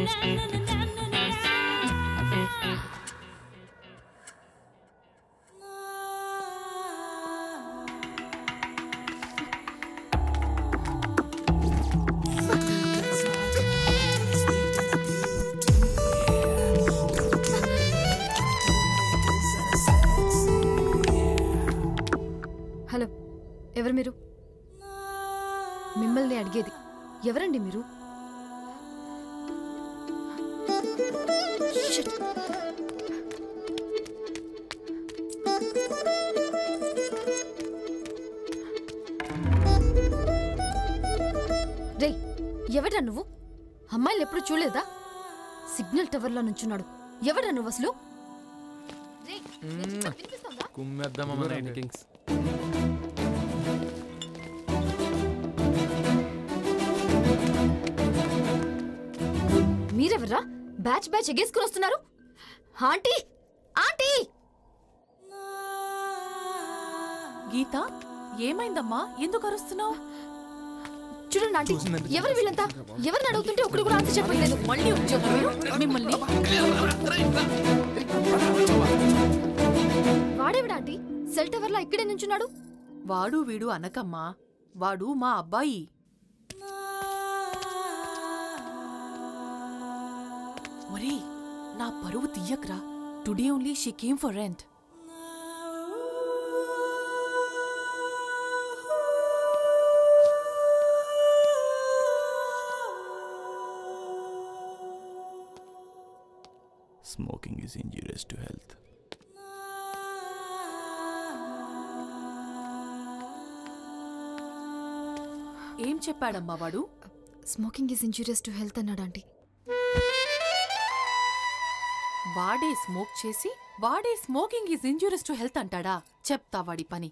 Hello ఎవరు మీరు మిమ్మల్ని అడిగేది ఎవరండి మీరు Shit. రేయ్ ఎవడ్రా నువ్వు అమ్మాయిలు ఎప్పుడు చూడలేదా సిగ్నల్ టవర్లో నుంచున్నాడు ఎవడ్రా నువ్వు అసలు రేయ్, నేను చెప్పేది వినిపిస్తోందా? కుమ్మేద్దామా మన నైట్ కింగ్స్ మీరెవర్రా బ్యాచ్ బ్యాచ్ ఎగేసుకుని వస్తున్నారు ఆంటీ ఆంటీ గీత ఏమైందమ్మా ఎందుకు అరుస్తున్నావు చూడండి ఆంటీ ఎవరు వీళ్ళంతా ఎవరిని అడుగుతుంటే ఒకటి కూడా ఆన్సర్ చెప్పట్లేదు మళ్ళీ వచ్చారు మీరు మిమ్మల్ని వాడేవిడ ఆంటీ సెల్ టవర్ లో ఇక్కడే నుంచున్నాడు వాడు వీడు అనకమ్మా వాడు మా అబ్బాయి ఒరే నా పరువు తీయక్రా today only she came for rent Smoking is injurious to health. ఏం చెప్పాడమ్మా వాడు smoking is injurious to health అన్నాడు ఆంటీ వాడే స్మోక్ చేసి వాడే smoking is injurious to health అంటాడా చెప్తా వాడి పని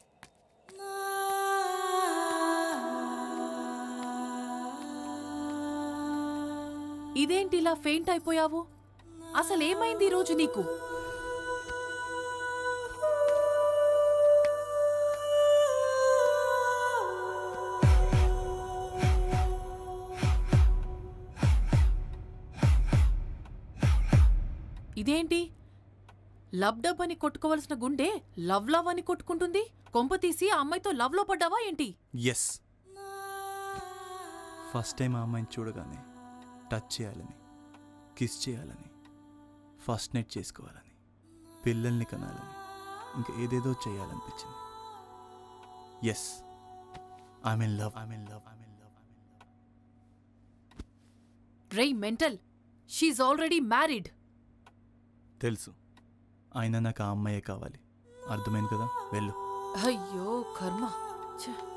ఇదేంటి ఇలా ఫెయింట్ అయిపోయావు అసలేమైంది ఈ రోజు నీకు ఇదేంటి లవ్ డబ్ అని కొట్టుకోవలసిన గుండె లవ్ లవ్ అని కొట్టుకుంటుంది కొంప తీసి ఆ అమ్మాయితో లవ్ లో పడ్డావా ఏంటి ఎస్ ఫస్ట్ టైం ఆ అమ్మాయిని చూడగానే టచ్ చేయాలని కిస్ చేయాలని ఫస్ట్ నైట్ చేసుకోవాలని పిల్లల్ని కనాలని ఇంకా ఏదేదో చేయాలనిపించింది yes I mean love I mean love I mean love I mean love రేయ్ మెంటల్ షీఈ్ ఆల్రెడీ మ్యారీడ్ తెలుసు అయినా నాకు ఆ అమ్మాయే కావాలి అర్థమైంది కదా వెళ్ళు అయ్యో కర్మ ఛ.